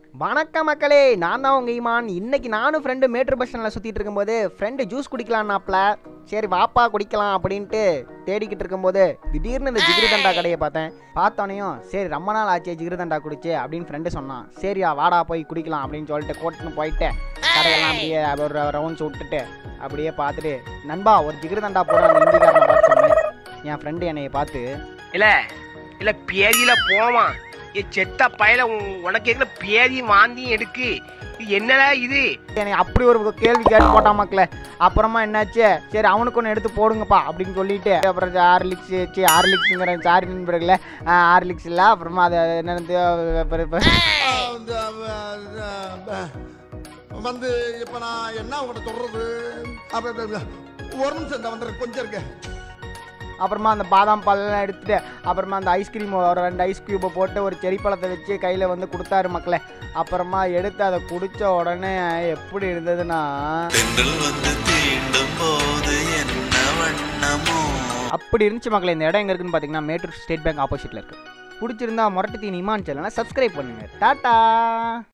வணக்கம் மக்களே நான் தான் உங்க ஈமான் இன்னைக்கு நானும் ஃப்ரெண்டு மேட்ரு பஸ் ஸ்டாண்டில் சுற்றிட்டு இருக்கும்போது ஃப்ரெண்டு ஜூஸ் குடிக்கலான்னாப்ல சரி வாப்பா குடிக்கலாம் அப்படின்ட்டு தேடிக்கிட்டு இருக்கும்போது திடீர்னு இந்த ஜிகிரி தண்டா கடையை பார்த்தேன் பார்த்தோனையும் சரி ரொம்ப நாள் ஆச்சு ஜிகிரி தண்டா குடிச்சு அப்படின்னு ஃப்ரெண்டு சொன்னான் சரியா வாடா போய் குடிக்கலாம் அப்படின்னு சொல்லிட்டு கோட்டுன்னு போயிட்டு கடையெல்லாம் அப்படியே ஒரு ரவுண்ட்ஸ் விட்டுட்டு அப்படியே பார்த்துட்டு நண்பா ஒரு ஜிகிரி தண்டா போடுற அந்த இந்திக்காரனை பார்த்து சொன்னேன் என் ஃப்ரெண்டு என்னைய பார்த்து இல்ல இல்ல பேதியில போவான் ஏ செத்த பயல உன்- உனக்கு எதுல பேதி வாந்தியும் எடுக்கு இது என்னடா இது என்னை அப்படி ஒரு கேள்வி கேட்டு போட்டான் மக்களே அப்புறமா என்னாச்சு சரி அவனுக்கு ஒன்று எடுத்து போடுங்கப்பா அப்படின்னு சொல்லிட்டு அப்புறம் ஆர்லிக்ஸ் சி ஆர்லிக்ஸுங்கிற சாரி நண்பர்களே ஆர்லிக்ஸ் இல்லை அப்புறமா அது என்னது அப்புறம் இப்ப- அந்த, அஹ், வந்து இப்ப நான் என்ன உங்கள்கிட்ட சொல்றது அப்ப, அப்ப, அப்ப, ஒரு நிமிஷம் இந்த வந்துடுறேன் கொஞ்சம் இருக்கு அப்புறமா அந்த பாதாம் பாலெல்லாம் எடுத்துட்டு அப்புறமா அந்த ஐஸ்கிரீம் ஒரு ரெண்டு ஐஸ் கியூப்பை போட்டு ஒரு செரி பழத்தை வச்சு கையில் வந்து கொடுத்தாரு மக்களே அப்புறமா எடுத்து அதை குடிச்ச உடனே எப்படி இருந்ததுன்னா தென்றல் வந்து தீண்டும் போது என்ன வண்ணமோ அப்படி இருந்துச்சு மக்களே இந்த இடம் எங்க இருக்குன்னு பார்த்தீங்கன்னா மேட்டூர் ஸ்டேட் பேங்க் ஆப்போசிட்ல இருக்கு பிடிச்சிருந்தா முரட்டு தீனி இமான் சேனலை சப்ஸ்கிரைப் பண்ணுங்க டாட்டா